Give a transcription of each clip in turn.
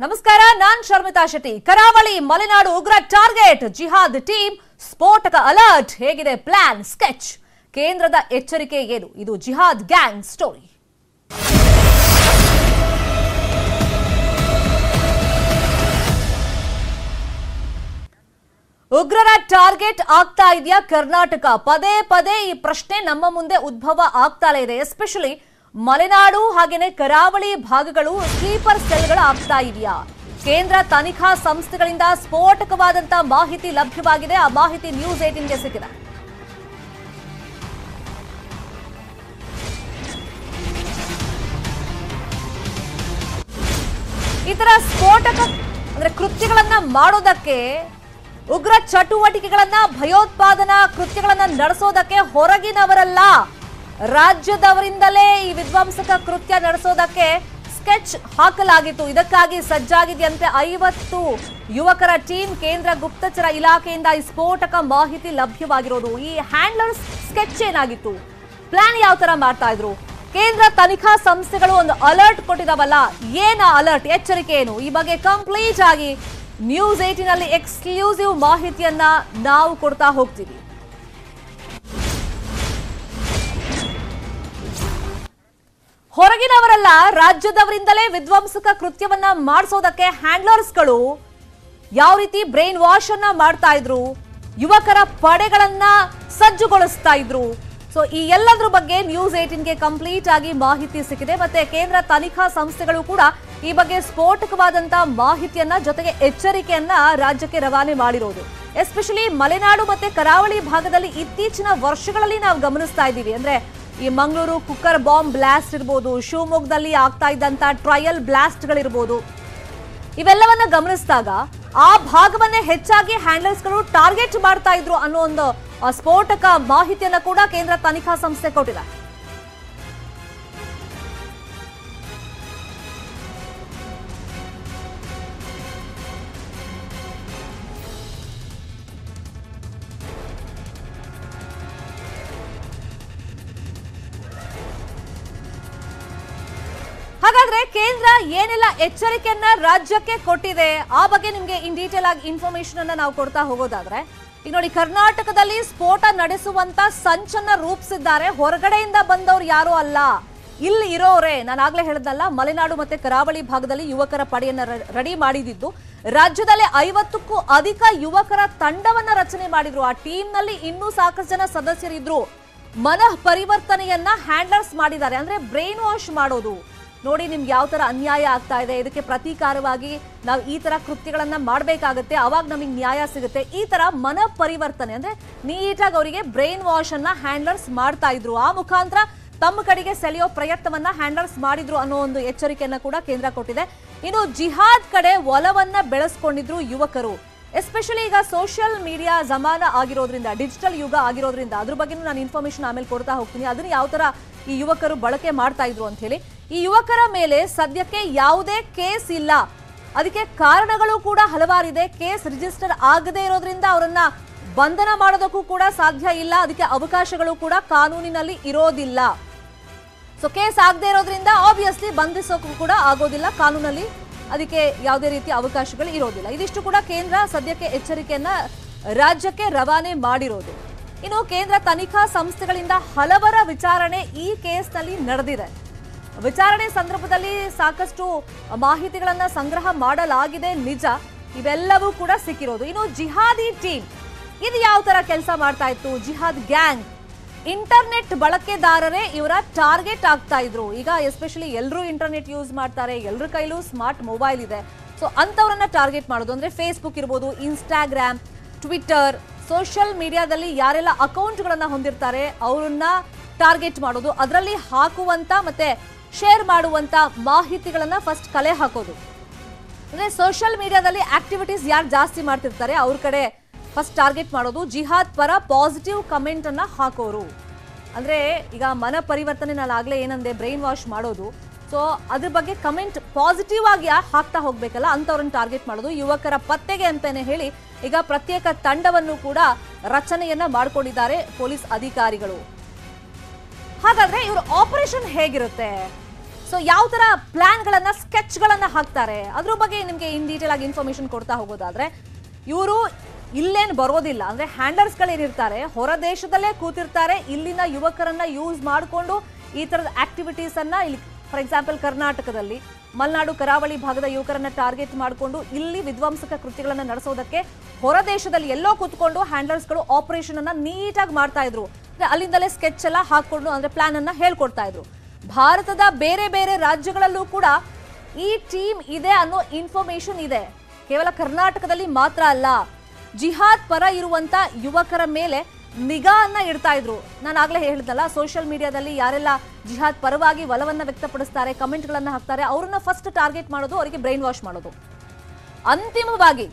ನಮಸ್ಕಾರ ನಾನ್ ಶರ್ಮಿತಾ ಶೆಟ್ಟಿ ಕರಾವಳಿ ಮಲೆನಾಡು ಉಗ್ರ ಟಾರ್ಗೆಟ್ ಜಿಹಾದ್ ಟೀಮ್ ಸ್ಫೋಟಕ ಅಲರ್ಟ್ ಹೇಗಿದೆ ಪ್ಲಾನ್ ಸ್ಕೆಚ್ ಕೇಂದ್ರದ ಎಚ್ಚರಿಕೆ ಏನು ಇದು ಜಿಹಾದ್ ಗ್ಯಾಂಗ್ ಸ್ಟೋರಿ ಉಗ್ರರ ಟಾರ್ಗೆಟ್ ಆಗ್ತಾ ಇದೆಯಾ ಕರ್ನಾಟಕ ಪದೇ ಪದೇ ಈ ಪ್ರಶ್ನೆ ನಮ್ಮ ಮುಂದೆ ಉದ್ಭವ ಆಗ್ತಾಲೇ ಇದೆ ಎಸ್ಪೆಷಲಿ ಮಲೆನಾಡು ಹಾಗೇನೆ ಕರಾವಳಿ ಭಾಗಗಳು ಸ್ಲೀಪರ್ ಸೆಲ್ಗಳು ಆಗ್ತಾ ಇದೆಯಾ ಕೇಂದ್ರ ತನಿಖಾ ಸಂಸ್ಥೆಗಳಿಂದ ಸ್ಫೋಟಕವಾದಂತ ಮಾಹಿತಿ ಲಭ್ಯವಾಗಿದೆ ಆ ಮಾಹಿತಿ ನ್ಯೂಸ್ ಏಟಿನ್ಗೆ ಸಿಕ್ಕಿದೆ ಈ ತರ ಸ್ಫೋಟಕ ಅಂದ್ರೆ ಕೃತ್ಯಗಳನ್ನ ಮಾಡೋದಕ್ಕೆ ಉಗ್ರ ಚಟುವಟಿಕೆಗಳನ್ನ ಭಯೋತ್ಪಾದನಾ ಕೃತ್ಯಗಳನ್ನ ನಡೆಸೋದಕ್ಕೆ ಹೊರಗಿನವರಲ್ಲ ರಾಜ್ಯದವರಿಂದಲೇ ಈ ವಿಧ್ವಂಸಕ ಕೃತ್ಯ ನಡೆಸೋದಕ್ಕೆ ಸ್ಕೆಚ್ ಹಾಕಲಾಗಿತ್ತು ಇದಕ್ಕಾಗಿ ಸಜ್ಜಾಗಿದೆಯಂತೆ ಐವತ್ತು ಯುವಕರ ಟೀಮ್ ಕೇಂದ್ರ ಗುಪ್ತಚರ ಇಲಾಖೆಯಿಂದ ಈ ಸ್ಫೋಟಕ ಮಾಹಿತಿ ಲಭ್ಯವಾಗಿರೋದು ಈ ಹ್ಯಾಂಡ್ಲರ್ಸ್ ಸ್ಕೆಚ್ ಏನಾಗಿತ್ತು ಪ್ಲಾನ್ ಯಾವ ತರ ಮಾಡ್ತಾ ಇದ್ರು ಕೇಂದ್ರ ತನಿಖಾ ಸಂಸ್ಥೆಗಳು ಒಂದು ಅಲರ್ಟ್ ಕೊಟ್ಟಿದಾವಲ್ಲ ಏನ ಅಲರ್ಟ್ ಎಚ್ಚರಿಕೆ ಏನು ಈ ಬಗ್ಗೆ ಕಂಪ್ಲೀಟ್ ಆಗಿ ನ್ಯೂಸ್ ಏಟಿನಲ್ಲಿ ಎಕ್ಸ್ಕ್ಲೂಸಿವ್ ಮಾಹಿತಿಯನ್ನ ನಾವು ಕೊಡ್ತಾ ಹೋಗ್ತೀವಿ ಹೊರಗಿನವರಲ್ಲ ರಾಜ್ಯದವರಿಂದಲೇ ವಿಧ್ವಂಸಕ ಕೃತ್ಯವನ್ನ ಮಾಡಿಸೋದಕ್ಕೆ ಹ್ಯಾಂಡ್ಲರ್ಸ್ಗಳು ಯಾವ ರೀತಿ ಬ್ರೈನ್ ವಾಶ್ ಅನ್ನ ಮಾಡ್ತಾ ಇದ್ರು ಯುವಕರ ಪಡೆಗಳನ್ನ ಸಜ್ಜುಗೊಳಿಸ್ತಾ ಇದ್ರು ಸೊ ಈ ಎಲ್ಲದ್ರ ಬಗ್ಗೆ ನ್ಯೂಸ್ ಏಟಿನ್ಗೆ ಕಂಪ್ಲೀಟ್ ಆಗಿ ಮಾಹಿತಿ ಸಿಕ್ಕಿದೆ ಮತ್ತೆ ಕೇಂದ್ರ ತನಿಖಾ ಸಂಸ್ಥೆಗಳು ಕೂಡ ಈ ಬಗ್ಗೆ ಸ್ಫೋಟಕವಾದಂತ ಮಾಹಿತಿಯನ್ನ ಜೊತೆಗೆ ಎಚ್ಚರಿಕೆಯನ್ನ ರಾಜ್ಯಕ್ಕೆ ರವಾನೆ ಮಾಡಿರೋದು ಎಸ್ಪೆಷಲಿ ಮಲೆನಾಡು ಮತ್ತೆ ಕರಾವಳಿ ಭಾಗದಲ್ಲಿ ಇತ್ತೀಚಿನ ವರ್ಷಗಳಲ್ಲಿ ನಾವು ಗಮನಿಸ್ತಾ ಇದ್ದೀವಿ ಅಂದ್ರೆ ಈ ಮಂಗಳೂರು ಕುಕ್ಕರ್ ಬಾಂಬ್ ಬ್ಲಾಸ್ಟ್ ಇರ್ಬೋದು ಶಿವಮೊಗ್ಗದಲ್ಲಿ ಆಗ್ತಾ ಇದ್ದಂತ ಟ್ರಯಲ್ ಬ್ಲಾಸ್ಟ್ಗಳಿರ್ಬೋದು ಇವೆಲ್ಲವನ್ನ ಗಮನಿಸಿದಾಗ ಆ ಭಾಗವನ್ನೇ ಹೆಚ್ಚಾಗಿ ಹ್ಯಾಂಡಲ್ಸ್ಗಳು ಟಾರ್ಗೆಟ್ ಮಾಡ್ತಾ ಇದ್ರು ಅನ್ನೋ ಒಂದು ಆ, ಸ್ಫೋಟಕ ಮಾಹಿತಿಯನ್ನ ಕೂಡ ಕೇಂದ್ರ ತನಿಖಾ ಸಂಸ್ಥೆ ಕೊಟ್ಟಿದೆ ಹಾಗಾದ್ರೆ ಕೇಂದ್ರ ಏನೆಲ್ಲ ಎಚ್ಚರಿಕೆಯನ್ನ ರಾಜ್ಯಕ್ಕೆ ಕೊಟ್ಟಿದೆ ಆ ಬಗ್ಗೆ ನಿಮ್ಗೆ ಇನ್ ಡೀಟೇಲ್ ಆಗಿ ಇನ್ಫಾರ್ಮೇಶನ್ ಅನ್ನ ನಾವು ಕೊಡ್ತಾ ಹೋಗೋದಾದ್ರೆ ಈಗ ನೋಡಿ ಕರ್ನಾಟಕದಲ್ಲಿ ಸ್ಫೋಟ ನಡೆಸುವಂತ ಸಂಚನ್ನ ರೂಪಿಸಿದ್ದಾರೆ ಹೊರಗಡೆಯಿಂದ ಬಂದವ್ರು ಯಾರು ಅಲ್ಲ ಇಲ್ಲಿ ಇರೋರೆ ನಾನು ಆಗ್ಲೇ ಹೇಳ್ದಲ್ಲ ಮಲೆನಾಡು ಮತ್ತೆ ಕರಾವಳಿ ಭಾಗದಲ್ಲಿ ಯುವಕರ ಪಡೆಯನ್ನ ರೆಡಿ ಮಾಡಿದಿದ್ದು ರಾಜ್ಯದಲ್ಲಿ ಐವತ್ತಕ್ಕೂ ಅಧಿಕ ಯುವಕರ ತಂಡವನ್ನ ರಚನೆ ಮಾಡಿದ್ರು ಆ ಟೀಮ್ ನಲ್ಲಿ ಇನ್ನೂ ಸಾಕಷ್ಟು ಜನ ಸದಸ್ಯರಿದ್ರು ಮನಃ ಪರಿವರ್ತನೆಯನ್ನ ಹ್ಯಾಂಡ್ಲರ್ಸ್ ಮಾಡಿದ್ದಾರೆ ಅಂದ್ರೆ ಬ್ರೈನ್ ವಾಶ್ ಮಾಡೋದು ನೋಡಿ ನಿಮ್ಗೆ ಯಾವ ತರ ಅನ್ಯಾಯ ಆಗ್ತಾ ಇದೆ ಇದಕ್ಕೆ ಪ್ರತೀಕಾರವಾಗಿ ನಾವು ಈ ತರ ಕೃತ್ಯಗಳನ್ನ ಮಾಡಬೇಕಾಗತ್ತೆ ಅವಾಗ ನಮಗೆ ನ್ಯಾಯ ಸಿಗುತ್ತೆ ಈ ತರ ಮನ ಪರಿವರ್ತನೆ ಅಂದ್ರೆ ನೀಟಾಗಿ ಅವರಿಗೆ ಬ್ರೈನ್ ವಾಶ್ ಅನ್ನ ಹ್ಯಾಂಡ್ಲರ್ಸ್ ಮಾಡ್ತಾ ಇದ್ರು ಆ ಮುಖಾಂತರ ತಮ್ಮ ಕಡೆಗೆ ಸೆಳೆಯೋ ಪ್ರಯತ್ನವನ್ನ ಹ್ಯಾಂಡಲ್ಸ್ ಮಾಡಿದ್ರು ಅನ್ನೋ ಒಂದು ಎಚ್ಚರಿಕೆಯನ್ನ ಕೂಡ ಕೇಂದ್ರ ಕೊಟ್ಟಿದೆ ಇನ್ನು ಜಿಹಾದ್ ಕಡೆ ಒಲವನ್ನ ಬೆಳೆಸ್ಕೊಂಡಿದ್ರು ಯುವಕರು ಎಸ್ಪೆಷಲಿ ಈಗ ಸೋಷಿಯಲ್ ಮೀಡಿಯಾ ಜಮಾನ ಆಗಿರೋದ್ರಿಂದ ಡಿಜಿಟಲ್ ಯುಗ ಆಗಿರೋದ್ರಿಂದ ಅದ್ರ ಬಗ್ಗೆ ನಾನು ಇನ್ಫಾರ್ಮೇಶನ್ ಆಮೇಲೆ ಕೊಡ್ತಾ ಹೋಗ್ತೀನಿ ಅದನ್ನ ಯಾವ ತರ ಈ ಯುವಕರು ಬಳಕೆ ಮಾಡ್ತಾ ಇದ್ರು ಅಂತ ಹೇಳಿ ಈ ಯುವಕರ ಮೇಲೆ ಸದ್ಯಕ್ಕೆ ಯಾವುದೇ ಕೇಸ್ ಇಲ್ಲ ಅದಕ್ಕೆ ಕಾರಣಗಳು ಕೂಡ ಹಲವಾರಿದೆ ಕೇಸ್ ರಿಜಿಸ್ಟರ್ ಆಗದೇ ಇರೋದ್ರಿಂದ ಅವರನ್ನ ಬಂಧನ ಮಾಡೋದಕ್ಕೂ ಕೂಡ ಸಾಧ್ಯ ಇಲ್ಲ ಅದಕ್ಕೆ ಅವಕಾಶಗಳು ಕೂಡ ಕಾನೂನಿನಲ್ಲಿ ಇರೋದಿಲ್ಲ ಸೊ ಕೇಸ್ ಆಗದೆ ಇರೋದ್ರಿಂದ ಆಬ್ವಿಯಸ್ಲಿ ಬಂಧಿಸೋಕ್ಕೂ ಕೂಡ ಆಗೋದಿಲ್ಲ ಕಾನೂನಲ್ಲಿ ಅದಕ್ಕೆ ಯಾವುದೇ ರೀತಿಯ ಅವಕಾಶಗಳು ಇರೋದಿಲ್ಲ ಇದಿಷ್ಟು ಕೂಡ ಕೇಂದ್ರ ಸದ್ಯಕ್ಕೆ ಎಚ್ಚರಿಕೆಯನ್ನ ರಾಜ್ಯಕ್ಕೆ ರವಾನೆ ಮಾಡಿರೋದು ಇನ್ನು ಕೇಂದ್ರ ತನಿಖಾ ಸಂಸ್ಥೆಗಳಿಂದ ಹಲವರ ವಿಚಾರಣೆ ಈ ಕೇಸ್ನಲ್ಲಿ ನಡೆದಿದೆ ವಿಚಾರಣೆ ಸಂದರ್ಭದಲ್ಲಿ ಸಾಕಷ್ಟು ಮಾಹಿತಿಗಳನ್ನ ಸಂಗ್ರಹ ಮಾಡಲಾಗಿದೆ ನಿಜ ಇವೆಲ್ಲವೂ ಕೂಡ ಸಿಕ್ಕಿರೋದು ಇನ್ನು ಜಿಹಾದಿ ಟೀಮ್ ಇದು ಯಾವ ತರ ಕೆಲಸ ಮಾಡ್ತಾ ಇತ್ತು ಜಿಹಾದ್ ಗ್ಯಾಂಗ್ ಇಂಟರ್ನೆಟ್ ಬಳಕೆದಾರರೇ ಇವರ ಟಾರ್ಗೆಟ್ ಆಗ್ತಾ ಇದ್ರು ಈಗ ಎಸ್ಪೆಷಲಿ ಎಲ್ಲರೂ ಇಂಟರ್ನೆಟ್ ಯೂಸ್ ಮಾಡ್ತಾರೆ ಎಲ್ಲರ ಕೈಲೂ ಸ್ಮಾರ್ಟ್ ಮೊಬೈಲ್ ಇದೆ ಸೊ ಅಂಥವ್ರನ್ನ ಟಾರ್ಗೆಟ್ ಮಾಡೋದು ಅಂದ್ರೆ ಫೇಸ್ಬುಕ್ ಇರ್ಬೋದು ಇನ್ಸ್ಟಾಗ್ರಾಮ್ ಟ್ವಿಟರ್ ಸೋಷಿಯಲ್ ಮೀಡಿಯಾದಲ್ಲಿ ಯಾರೆಲ್ಲ ಅಕೌಂಟ್ಗಳನ್ನ ಹೊಂದಿರ್ತಾರೆ ಅವರನ್ನ ಟಾರ್ಗೆಟ್ ಮಾಡೋದು ಅದರಲ್ಲಿ ಹಾಕುವಂತ ಮತ್ತೆ ಶೇರ್ ಮಾಡುವಂತ ಮಾಹಿತಿಗಳನ್ನ ಫಸ್ಟ್ ಕಲೆ ಹಾಕೋದು ಅಂದ್ರೆ ಸೋಷಿಯಲ್ ಮೀಡಿಯಾದಲ್ಲಿ ಆಕ್ಟಿವಿಟೀಸ್ ಯಾರು ಜಾಸ್ತಿ ಮಾಡ್ತಿರ್ತಾರೆ ಅವ್ರ ಕಡೆ ಫಸ್ಟ್ ಟಾರ್ಗೆಟ್ ಮಾಡೋದು ಜಿಹಾದ್ ಪರ ಪಾಸಿಟಿವ್ ಕಮೆಂಟ್ ಅನ್ನ ಹಾಕೋರು ಅಂದ್ರೆ ಈಗ ಮನ ಪರಿವರ್ತನೆ ನಾನು ಆಗ್ಲೇ ಏನಂದೆ ಬ್ರೈನ್ ವಾಶ್ ಮಾಡೋದು ಸೊ ಅದ್ರ ಬಗ್ಗೆ ಕಮೆಂಟ್ ಪಾಸಿಟಿವ್ ಆಗಿ ಹಾಕ್ತಾ ಹೋಗ್ಬೇಕಲ್ಲ ಅಂತವ್ರನ್ನ ಟಾರ್ಗೆಟ್ ಮಾಡೋದು ಯುವಕರ ಪತ್ತೆಗೆ ಅಂತಾನೆ ಹೇಳಿ ಈಗ ಪ್ರತ್ಯೇಕ ತಂಡವನ್ನು ಕೂಡ ರಚನೆಯನ್ನ ಮಾಡ್ಕೊಂಡಿದ್ದಾರೆ ಪೊಲೀಸ್ ಅಧಿಕಾರಿಗಳು ಹಾಗಾದ್ರೆ ಇವ್ರ ಆಪರೇಷನ್ ಹೇಗಿರುತ್ತೆ ಸೊ ಯಾವ ತರ ಪ್ಲಾನ್ಗಳನ್ನ ಸ್ಕೆಚ್ಗಳನ್ನ ಹಾಕ್ತಾರೆ ಅದ್ರ ಬಗ್ಗೆ ನಿಮಗೆ ಇನ್ ಡೀಟೇಲ್ ಆಗಿ ಇನ್ಫಾರ್ಮೇಶನ್ ಕೊಡ್ತಾ ಹೋಗೋದಾದ್ರೆ ಇವರು ಇಲ್ಲೇನು ಬರೋದಿಲ್ಲ ಅಂದ್ರೆ ಹ್ಯಾಂಡಲ್ಸ್ಗಳೇನಿರ್ತಾರೆ ಹೊರ ದೇಶದಲ್ಲೇ ಕೂತಿರ್ತಾರೆ ಇಲ್ಲಿನ ಯುವಕರನ್ನ ಯೂಸ್ ಮಾಡಿಕೊಂಡು ಈ ತರದ ಆಕ್ಟಿವಿಟೀಸ್ ಅನ್ನ ಇಲ್ಲಿ ಫಾರ್ ಎಕ್ಸಾಂಪಲ್ ಕರ್ನಾಟಕದಲ್ಲಿ ಮಲೆನಾಡು ಕರಾವಳಿ ಭಾಗದ ಯುವಕರನ್ನ ಟಾರ್ಗೆಟ್ ಮಾಡಿಕೊಂಡು ಇಲ್ಲಿ ವಿಧ್ವಂಸಕ ಕೃತ್ಯಗಳನ್ನ ನಡೆಸೋದಕ್ಕೆ ಹೊರ ದೇಶದಲ್ಲಿ ಎಲ್ಲೋ ಕೂತ್ಕೊಂಡು ಹ್ಯಾಂಡಲ್ಸ್ಗಳು ಆಪರೇಷನ್ ಅನ್ನ ನೀಟಾಗಿ ಮಾಡ್ತಾ ಇದ್ರು ಅಂದ್ರೆ ಅಲ್ಲಿಂದಲೇ ಸ್ಕೆಚ್ ಎಲ್ಲ ಹಾಕೊಂಡು ಅಂದ್ರೆ ಪ್ಲಾನ್ ಅನ್ನ ಹೇಳ್ಕೊಡ್ತಾ ಇದ್ರು ಭಾರತದ ಬೇರೆ ಬೇರೆ ರಾಜ್ಯಗಳಲ್ಲೂ ಕೂಡ ಈ ಟೀಮ್ ಇದೆ ಅನ್ನೋ ಇನ್ಫಾರ್ಮೇಶನ್ ಇದೆ ಕೇವಲ ಕರ್ನಾಟಕದಲ್ಲಿ ಮಾತ್ರ ಅಲ್ಲ ಜಿಹಾದ್ ಪರ ಇರುವಂತ ಯುವಕರ ಮೇಲೆ ನಿಗಾನ್ನ ಇಡ್ತಾ ಇದ್ರು ನಾನು ಆಗ್ಲೇ ಹೇಳಿದ್ನಲ್ಲ ಸೋಷಿಯಲ್ ಮೀಡಿಯಾದಲ್ಲಿ ಯಾರೆಲ್ಲ ಜಿಹಾದ್ ಪರವಾಗಿ ಒಲವನ್ನ ವ್ಯಕ್ತಪಡಿಸ್ತಾರೆ ಕಮೆಂಟ್ಗಳನ್ನ ಹಾಕ್ತಾರೆ ಅವ್ರನ್ನ ಫಸ್ಟ್ ಟಾರ್ಗೆಟ್ ಮಾಡೋದು ಅವರಿಗೆ ಬ್ರೈನ್ ವಾಶ್ ಮಾಡೋದು ಅಂತಿಮವಾಗಿ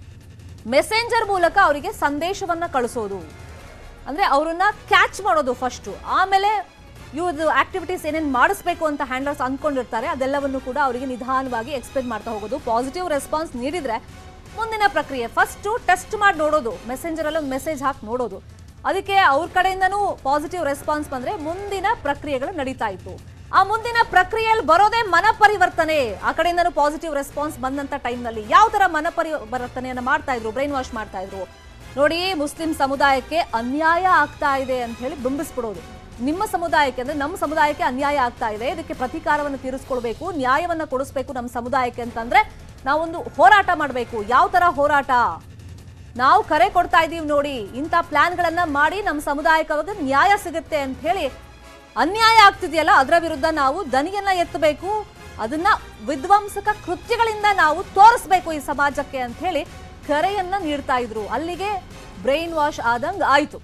ಮೆಸೆಂಜರ್ ಮೂಲಕ ಅವರಿಗೆ ಸಂದೇಶವನ್ನ ಕಳಿಸೋದು ಅಂದ್ರೆ ಅವರನ್ನ ಕ್ಯಾಚ್ ಮಾಡೋದು ಫಸ್ಟ್ ಆಮೇಲೆ ಇವ್ರದ್ದು ಆಕ್ಟಿವಿಟೀಸ್ ಏನೇನು ಮಾಡಿಸ್ಬೇಕು ಅಂತ ಹ್ಯಾಂಡಲ್ಸ್ ಅಂದ್ಕೊಂಡಿರ್ತಾರೆ ಅದೆಲ್ಲವನ್ನು ಕೂಡ ಅವರಿಗೆ ನಿಧಾನವಾಗಿ ಎಕ್ಸ್ಪ್ಲೇನ್ ಮಾಡ್ತಾ ಹೋಗೋದು ಪಾಸಿಟಿವ್ ರೆಸ್ಪಾನ್ಸ್ ನೀಡಿದ್ರೆ ಮುಂದಿನ ಪ್ರಕ್ರಿಯೆ ಫಸ್ಟು ಟೆಸ್ಟ್ ಮಾಡಿ ನೋಡೋದು ಮೆಸೆಂಜರಲ್ಲಿ ಒಂದು ಮೆಸೇಜ್ ಹಾಕಿ ನೋಡೋದು ಅದಕ್ಕೆ ಅವ್ರ ಕಡೆಯಿಂದನೂ ಪಾಸಿಟಿವ್ ರೆಸ್ಪಾನ್ಸ್ ಬಂದ್ರೆ ಮುಂದಿನ ಪ್ರಕ್ರಿಯೆಗಳು ನಡೀತಾ ಇತ್ತು ಆ ಮುಂದಿನ ಪ್ರಕ್ರಿಯೆಯಲ್ಲಿ ಬರೋದೇ ಮನ ಪರಿವರ್ತನೆ ಆ ಕಡೆಯಿಂದನೂ ಪಾಸಿಟಿವ್ ರೆಸ್ಪಾನ್ಸ್ ಬಂದಂತ ಟೈಮ್ನಲ್ಲಿ ಯಾವ ತರ ಮನ ಪರಿವರ್ತನೆಯನ್ನ ಮಾಡ್ತಾ ಇದ್ರು ಬ್ರೈನ್ ವಾಶ್ ಮಾಡ್ತಾ ಇದ್ರು ನೋಡಿ ಮುಸ್ಲಿಂ ಸಮುದಾಯಕ್ಕೆ ಅನ್ಯಾಯ ಆಗ್ತಾ ಇದೆ ಅಂತ ಹೇಳಿ ಬಿಂಬಿಸ್ಬಿಡೋದು ನಿಮ್ಮ ಸಮುದಾಯಕ್ಕೆ ಅಂದ್ರೆ ನಮ್ಮ ಸಮುದಾಯಕ್ಕೆ ಅನ್ಯಾಯ ಆಗ್ತಾ ಇದೆ ಇದಕ್ಕೆ ಪ್ರತೀಕಾರವನ್ನು ತೀರಿಸ್ಕೊಳ್ಬೇಕು ನ್ಯಾಯವನ್ನ ಕೊಡಿಸ್ಬೇಕು ನಮ್ಮ ಸಮುದಾಯಕ್ಕೆ ಅಂತಂದ್ರೆ ನಾವೊಂದು ಹೋರಾಟ ಮಾಡಬೇಕು ಯಾವ ತರ ಹೋರಾಟ ನಾವು ಕರೆ ಕೊಡ್ತಾ ಇದೀವಿ ನೋಡಿ ಇಂಥ ಪ್ಲಾನ್ಗಳನ್ನ ಮಾಡಿ ನಮ್ಮ ಸಮುದಾಯಕ್ಕೆ ನ್ಯಾಯ ಸಿಗುತ್ತೆ ಅಂತ ಹೇಳಿ ಅನ್ಯಾಯ ಆಗ್ತಿದೆಯಲ್ಲ ಅದರ ವಿರುದ್ಧ ನಾವು ದನಿಯನ್ನ ಎತ್ತಬೇಕು ಅದನ್ನ ವಿಧ್ವಂಸಕ ಕೃತ್ಯಗಳಿಂದ ನಾವು ತೋರಿಸ್ಬೇಕು ಈ ಸಮಾಜಕ್ಕೆ ಅಂತ ಹೇಳಿ ಕರೆಯನ್ನ ನೀಡ್ತಾ ಇದ್ರು ಅಲ್ಲಿಗೆ ಬ್ರೈನ್ ವಾಶ್ ಆದಂಗ್ ಆಯ್ತು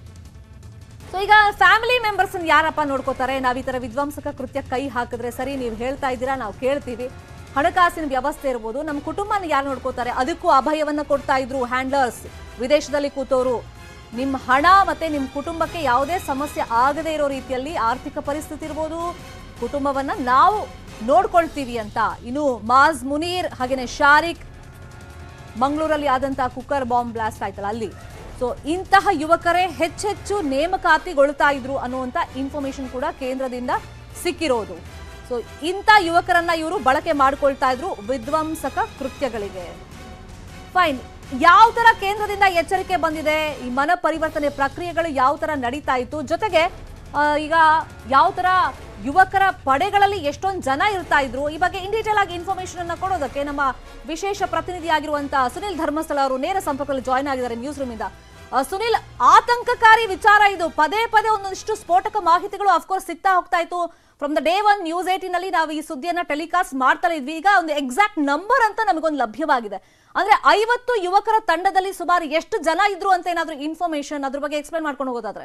ಸೊ ಈಗ ಫ್ಯಾಮಿಲಿ ಮೆಂಬರ್ಸ್ ಯಾರಪ್ಪ ನೋಡ್ಕೋತಾರೆ ನಾವ್ ಈ ತರ ವಿಧ್ವಂಸಕ ಕೃತ್ಯ ಕೈ ಹಾಕಿದ್ರೆ ಸರಿ ನೀವು ಹೇಳ್ತಾ ಇದ್ದೀರಾ ನಾವು ಕೇಳ್ತೀವಿ ಹಣಕಾಸಿನ ವ್ಯವಸ್ಥೆ ಇರ್ಬೋದು ನಮ್ಮ ಕುಟುಂಬನ ಯಾರು ನೋಡ್ಕೋತಾರೆ ಅದಕ್ಕೂ ಅಭಯವನ್ನ ಕೊಡ್ತಾ ಇದ್ರು ಹ್ಯಾಂಡ್ಲರ್ಸ್ ವಿದೇಶದಲ್ಲಿ ಕೂತೋರು ನಿಮ್ಮ ಹಣ ಮತ್ತೆ ನಿಮ್ಮ ಕುಟುಂಬಕ್ಕೆ ಯಾವುದೇ ಸಮಸ್ಯೆ ಆಗದೇ ಇರೋ ರೀತಿಯಲ್ಲಿ ಆರ್ಥಿಕ ಪರಿಸ್ಥಿತಿ ಇರ್ಬೋದು ಕುಟುಂಬವನ್ನ ನಾವು ನೋಡ್ಕೊಳ್ತೀವಿ ಅಂತ ಇನ್ನು ಮಾಜ್ ಮುನೀರ್ ಹಾಗೇನೆ ಶಾರಿಕ್ ಮಂಗಳೂರಲ್ಲಿ ಆದಂತಹ ಕುಕ್ಕರ್ ಬಾಂಬ್ ಬ್ಲಾಸ್ಟ್ ಆಯ್ತಲ್ಲ ಅಲ್ಲಿ ಸೊ ಇಂತಹ ಯುವಕರೇ ಹೆಚ್ಚೆಚ್ಚು ನೇಮಕಾತಿಗೊಳ್ತಾ ಇದ್ರು ಅನ್ನುವಂತ ಇನ್ಫಾರ್ಮೇಶನ್ ಕೂಡ ಕೇಂದ್ರದಿಂದ ಸಿಕ್ಕಿರೋದು ಸೊ ಇಂಥ ಯುವಕರನ್ನ ಇವರು ಬಳಕೆ ಮಾಡ್ಕೊಳ್ತಾ ಇದ್ರು ವಿಧ್ವಂಸಕ ಕೃತ್ಯಗಳಿಗೆ ಫೈನ್ ಯಾವ ತರ ಕೇಂದ್ರದಿಂದ ಎಚ್ಚರಿಕೆ ಬಂದಿದೆ ಈ ಮನ ಪರಿವರ್ತನೆ ಪ್ರಕ್ರಿಯೆಗಳು ಯಾವ ತರ ನಡೀತಾ ಇತ್ತು ಜೊತೆಗೆ ಆ, ಈಗ ಯಾವ ತರ ಯುವಕರ ಪಡೆಗಳಲ್ಲಿ ಎಷ್ಟೊಂದು ಜನ ಇರ್ತಾ ಇದ್ರು ಈ ಬಗ್ಗೆ ಇನ್ ಡೀಟೇಲ್ ಆಗಿ ಇನ್ಫಾರ್ಮೇಶನ್ ಅನ್ನ ಕೊಡೋದಕ್ಕೆ ನಮ್ಮ ವಿಶೇಷ ಪ್ರತಿನಿಧಿ ಆಗಿರುವಂತಹ ಸುನಿಲ್ ಧರ್ಮಸ್ಥಳ ಅವರು ನೇರ ಸಂಪರ್ಕದಲ್ಲಿ ಜಾಯ್ನ್ ಆಗಿದ್ದಾರೆ ನ್ಯೂಸ್ ರೂಮ್ ಇಂದ ಆ, ಸುನಿಲ್ ಆತಂಕಕಾರಿ ವಿಚಾರ ಇದು ಪದೇ ಪದೇ ಒಂದೊಂದಿಷ್ಟು ಸ್ಫೋಟಕ ಮಾಹಿತಿಗಳು ಅಫ್ಕೋರ್ಸ್ ಸಿಗ್ತಾ ಹೋಗ್ತಾ ಇತ್ತು from the day one news eighteen ಅಲ್ಲಿ ನಾವು ಈ ಸುದ್ದಿಯನ್ನ ಟೆಲಿಕಾಸ್ಟ್ ಮಾಡ್ತಾ ಇದ್ವಿ ಈಗ ಒಂದು ಎಕ್ಸಾಕ್ಟ್ ನಂಬರ್ ಅಂತ ನಮಗೊಂದು ಲಭ್ಯವಾಗಿದೆ ಅಂದ್ರೆ ಐವತ್ತು ಯುವಕರ ತಂಡದಲ್ಲಿ ಸುಮಾರು ಎಷ್ಟು ಜನ ಇದ್ರು ಅಂತ ಏನಾದ್ರು ಇನ್ಫಾರ್ಮೇಶನ್ ಅದ್ರ ಬಗ್ಗೆ ಎಕ್ಸ್ಪ್ಲೈನ್ ಮಾಡ್ಕೊಂಡು ಹೋಗೋದಾದ್ರೆ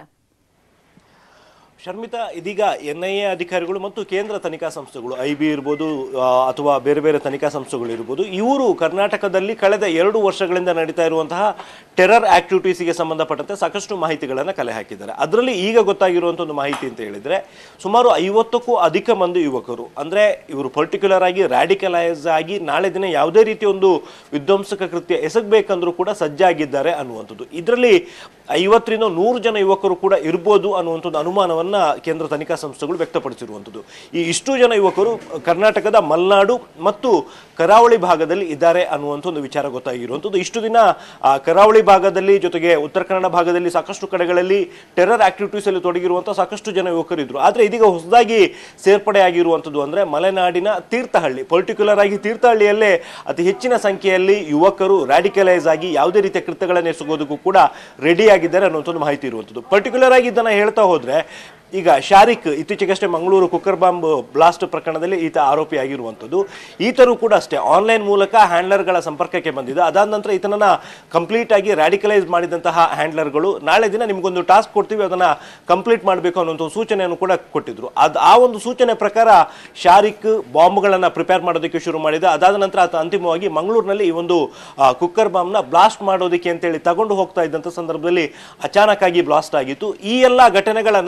ಶರ್ಮಿತಾ ಇದೀಗ ಎನ್ ಐ ಎ ಅಧಿಕಾರಿಗಳು ಮತ್ತು ಕೇಂದ್ರ ತನಿಖಾ ಸಂಸ್ಥೆಗಳು ಐ ಬಿ ಇರ್ಬೋದು ಆ, ಅಥವಾ ಬೇರೆ ಬೇರೆ ತನಿಖಾ ಸಂಸ್ಥೆಗಳು ಇರ್ಬೋದು ಇವರು ಕರ್ನಾಟಕದಲ್ಲಿ ಕಳೆದ ಎರಡು ವರ್ಷಗಳಿಂದ ನಡೀತಾ ಇರುವಂತಹ ಟೆರರ್ ಆಕ್ಟಿವಿಟೀಸ್ಗೆ ಸಂಬಂಧಪಟ್ಟಂತೆ ಸಾಕಷ್ಟು ಮಾಹಿತಿಗಳನ್ನು ಕಲೆ ಹಾಕಿದ್ದಾರೆ ಅದರಲ್ಲಿ ಈಗ ಗೊತ್ತಾಗಿರುವಂಥ ಒಂದು ಮಾಹಿತಿ ಅಂತ ಹೇಳಿದ್ರೆ ಸುಮಾರು ಐವತ್ತಕ್ಕೂ ಅಧಿಕ ಮಂದಿ ಯುವಕರು ಅಂದ್ರೆ ಇವರು ಪರ್ಟಿಕ್ಯುಲರ್ ಆಗಿ ರ್ಯಾಡಿಕಲೈಸ್ ಆಗಿ ನಾಳೆ ದಿನ ಯಾವುದೇ ರೀತಿಯ ಒಂದು ವಿಧ್ವಂಸಕ ಕೃತ್ಯ ಎಸಗಬೇಕಂದ್ರೂ ಕೂಡ ಸಜ್ಜಾಗಿದ್ದಾರೆ ಅನ್ನುವಂಥದ್ದು ಇದರಲ್ಲಿ ಐವತ್ತರಿಂದ ನೂರು ಜನ ಯುವಕರು ಕೂಡ ಇರ್ಬೋದು ಅನ್ನುವಂಥ ಒಂದು ಅನುಮಾನವನ್ನ ಕೇಂದ್ರ ತನಿಖಾ ಸಂಸ್ಥೆಗಳು ವ್ಯಕ್ತಪಡಿಸಿರುವಂಥದ್ದು ಈ ಇಷ್ಟು ಜನ ಯುವಕರು ಕರ್ನಾಟಕದ ಮಲೆನಾಡು ಮತ್ತು ಕರಾವಳಿ ಭಾಗದಲ್ಲಿ ಇದ್ದಾರೆ ಅನ್ನುವಂಥ ಒಂದು ವಿಚಾರ ಗೊತ್ತಾಗಿರುವಂಥದ್ದು ಇಷ್ಟು ದಿನ ಆ, ಕರಾವಳಿ ಭಾಗದಲ್ಲಿ ಜೊತೆಗೆ ಉತ್ತರ ಕನ್ನಡ ಭಾಗದಲ್ಲಿ ಸಾಕಷ್ಟು ಕಡೆಗಳಲ್ಲಿ ಟೆರರ್ ಆಕ್ಟಿವಿಟೀಸ್ ಅಲ್ಲಿ ತೊಡಗಿರುವಂಥ ಸಾಕಷ್ಟು ಜನ ಯುವಕರು ಇದ್ರು ಆದರೆ ಇದೀಗ ಹೊಸದಾಗಿ ಸೇರ್ಪಡೆ ಆಗಿರುವಂಥದ್ದು ಅಂದ್ರೆ ಮಲೆನಾಡಿನ ತೀರ್ಥಹಳ್ಳಿ ಪರ್ಟಿಕ್ಯುಲರ್ ಆಗಿ ತೀರ್ಥಹಳ್ಳಿಯಲ್ಲೇ ಅತಿ ಹೆಚ್ಚಿನ ಸಂಖ್ಯೆಯಲ್ಲಿ ಯುವಕರು ರ್ಯಾಡಿಕಲೈಸ್ ಆಗಿ ಯಾವುದೇ ರೀತಿಯ ಕೃತ್ಯಗಳನ್ನು ಎಸಗೋದಕ್ಕೂ ಕೂಡ ರೆಡಿ ಆಗಿದ್ದಾರೆ ಅನ್ನುವಂಥದ್ದು ಮಾಹಿತಿ ಇರುವಂಥದ್ದು ಪರ್ಟಿಕ್ಯುಲರ್ ಆಗಿ ಇದನ್ನ ಹೇಳ್ತಾ ಹೋದ್ರೆ ಈಗ ಶಾರಿಕ್ ಇತ್ತೀಚೆಗಷ್ಟೇ ಮಂಗಳೂರು ಕುಕ್ಕರ್ ಬಾಂಬ್ ಬ್ಲಾಸ್ಟ್ ಪ್ರಕರಣದಲ್ಲಿ ಈತ ಆರೋಪಿ ಆಗಿರುವಂಥದ್ದು ಈತರು ಕೂಡ ಅಷ್ಟೇ ಆನ್ಲೈನ್ ಮೂಲಕ ಹ್ಯಾಂಡ್ಲರ್ಗಳ ಸಂಪರ್ಕಕ್ಕೆ ಬಂದಿದ್ದ ಅದಾದ ನಂತರ ಈತನನ್ನ ಕಂಪ್ಲೀಟ್ ಆಗಿ ರ್ಯಾಡಿಕಲೈಸ್ ಮಾಡಿದಂತಹ ಹ್ಯಾಂಡ್ಲರ್ಗಳು ನಾಳೆ ದಿನ ನಿಮ್ಗೊಂದು ಟಾಸ್ಕ್ ಕೊಡ್ತೀವಿ ಅದನ್ನ ಕಂಪ್ಲೀಟ್ ಮಾಡಬೇಕು ಅನ್ನುವಂಥ ಒಂದು ಸೂಚನೆಯನ್ನು ಕೂಡ ಕೊಟ್ಟಿದ್ರು ಅದು ಆ ಒಂದು ಸೂಚನೆ ಪ್ರಕಾರ ಶಾರಿಕ್ ಬಾಂಬ್ಗಳನ್ನು ಪ್ರಿಪೇರ್ ಮಾಡೋದಕ್ಕೆ ಶುರು ಮಾಡಿದ ಅದಾದ ನಂತರ ಆತ ಅಂತಿಮವಾಗಿ ಮಂಗಳೂರಿನಲ್ಲಿ ಈ ಒಂದು ಆ, ಕುಕ್ಕರ್ ಬಾಂಬ್ನ ಬ್ಲಾಸ್ಟ್ ಮಾಡೋದಕ್ಕೆ ಅಂತೇಳಿ ತಗೊಂಡು ಹೋಗ್ತಾ ಇದ್ದಂಥ ಸಂದರ್ಭದಲ್ಲಿ ಅಚಾನಕ್ ಆಗಿ ಬ್ಲಾಸ್ಟ್ ಆಗಿತ್ತು ಈ ಎಲ್ಲ ಘಟನೆಗಳ ನಂತರ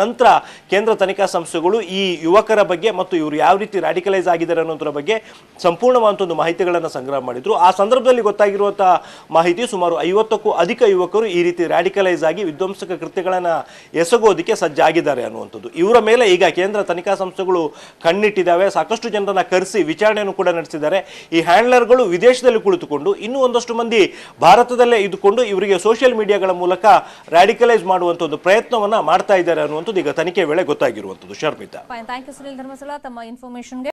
ಕೇಂದ್ರ ತನಿಖಾ ಸಂಸ್ಥೆಗಳು ಈ ಯುವಕರ ಬಗ್ಗೆ ಮತ್ತು ಇವರು ಯಾವ ರೀತಿ ರಾಡಿಕಲೈಸ್ ಆಗಿದ್ದಾರೆ ಅನ್ನೋದ್ರ ಬಗ್ಗೆ ಸಂಪೂರ್ಣವಾದಂಥ ಒಂದು ಮಾಹಿತಿಗಳನ್ನು ಸಂಗ್ರಹ ಮಾಡಿದ್ರು ಆ ಸಂದರ್ಭದಲ್ಲಿ ಗೊತ್ತಾಗಿರುವಂತಹ ಮಾಹಿತಿ ಸುಮಾರು ಐವತ್ತಕ್ಕೂ ಅಧಿಕ ಯುವಕರು ಈ ರೀತಿ ರಾಡಿಕಲೈಸ್ ಆಗಿ ವಿಧ್ವಂಸಕ ಕೃತ್ಯಗಳನ್ನು ಎಸಗೋದಕ್ಕೆ ಸಜ್ಜಾಗಿದ್ದಾರೆ ಅನ್ನುವಂಥದ್ದು ಇವರ ಮೇಲೆ ಈಗ ಕೇಂದ್ರ ತನಿಖಾ ಸಂಸ್ಥೆಗಳು ಕಣ್ಣಿಟ್ಟಿದ್ದಾವೆ ಸಾಕಷ್ಟು ಜನರನ್ನ ಕರೆಸಿ ವಿಚಾರಣೆಯನ್ನು ಕೂಡ ನಡೆಸಿದ್ದಾರೆ ಈ ಹ್ಯಾಂಡ್ಲರ್ಗಳು ವಿದೇಶದಲ್ಲಿ ಕುಳಿತುಕೊಂಡು ಇನ್ನೂ ಒಂದಷ್ಟು ಮಂದಿ ಭಾರತದಲ್ಲೇ ಇದ್ದುಕೊಂಡು ಇವರಿಗೆ ಸೋಷಿಯಲ್ ಮೀಡಿಯಾಗಳ ಮೂಲಕ ರಾಡಿಕಲೈಸ್ ಮಾಡುವಂಥ ಒಂದು ಪ್ರಯತ್ನವನ್ನ ಮಾಡ್ತಾ ಇದ್ದಾರೆ ಅನ್ನುವಂಥದ್ದು ಈಗ ತನಿಖೆ ವೇಳೆ ಗೊತ್ತಾಗಿರುವಂಥದ್ದು Sharmita fine thank you Sunil Dharmasthala ತಮ್ಮ ಇನ್ಫಾರ್ಮೇಶನ್ಗೆ